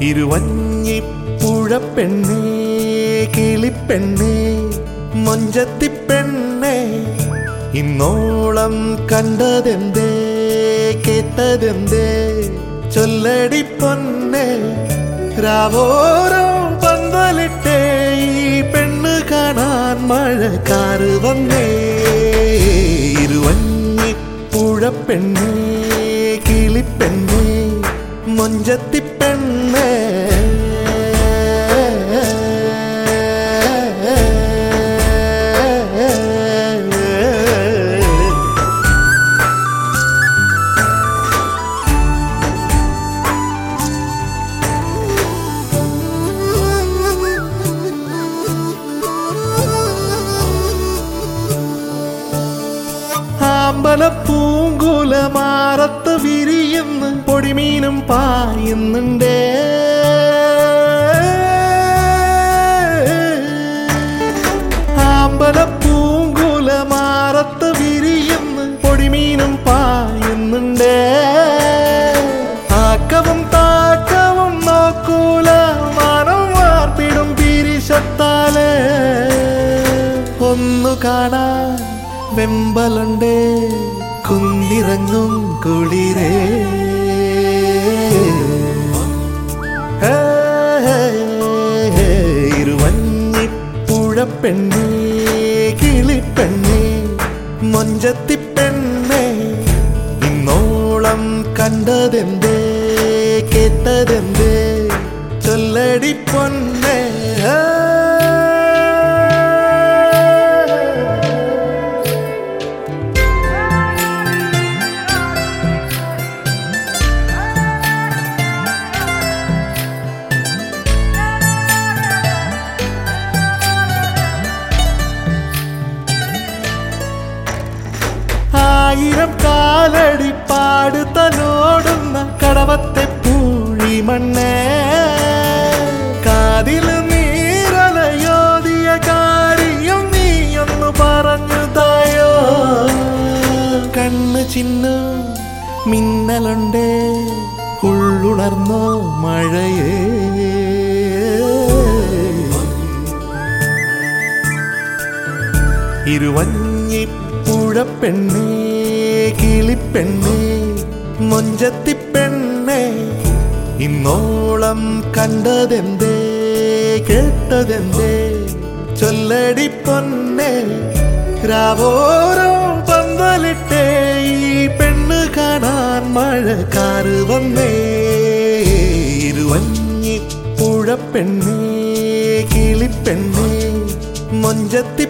ഇരുവഞ്ഞിപ്പുഴപ്പെണ്ണേ കിളിപ്പെണ്ണേ മൊഞ്ചത്തിപ്പെണ്ണേ ഇന്നോളം കണ്ടതെന്തേ കേട്ടതെന്തേ ചൊല്ലടി പൊന്നെ രാവോരോ പന്തലിട്ടേ ഈ പെണ്ണ് കാണാൻ മഴക്കാറ് വന്നേ ഇരുവഞ്ഞിപ്പുഴപ്പെണ്ണേ കിളിപ്പെണ്ണേ മൊഞ്ചത്തിപ്പെണ്ണേ ആമ്പലപ്പൂങ്കുല മാറത്ത് വിരിയുന്ന് പൊടിമീനും പായുന്നുണ്ടേ ആമ്പലപ്പൂങ്കുല മാറത്ത് വിരിയുന്ന് പൊടിമീനും പായുന്നുണ്ടേ ആക്കവും താക്കവും നോക്കൂല മനം വാർപ്പിടും പിരിശത്താലേ ഒന്നു കാണാൻ വെമ്പലുണ്ടേ കുന്നിറങ്ങും കുളിരേ ഹേ, ഹേ, ഹേ, ഇരുവഞ്ഞിപ്പുഴപ്പെണ്ണേ കിളിപ്പെണ്ണേ മൊഞ്ചത്തിപ്പെണ്ണേ ഇന്നോളം കണ്ടതെന്തേ കേട്ടതെന്തേ ചൊല്ലടി പൊന്നേ ഹേ. ആയിരം കാലടി പാട് തന്നോടുന്ന കടവത്തെ പൂഴി മണ്ണേ കാതില് നീരലയോതിയ കാര്യം നീയൊന്നു പറഞ്ഞു തായോ കണ്ണ് ചിന്നു മിന്നലുണ്ടേ ഉള്ളുണർന്നോ മഴയേ ഇരുവഞ്ഞിപ്പുഴപ്പെണ്ണേ കിളിപ്പെണ്ണേ മൊഞ്ചത്തിപ്പെണ്ണേ ഇന്നോളം കണ്ടതെന്തേ കേട്ടതെന്തേ ചൊല്ലടി പൊന്നേ രാവോരോ പന്തലിട്ടേ ഈ പെണ്ണ് കാണാൻ മഴക്കാറ് വന്നേ ഇരുവഞ്ഞിപ്പുഴപ്പെണ്ണേ കിളിപ്പെണ്ണേ മൊഞ്ചത്തി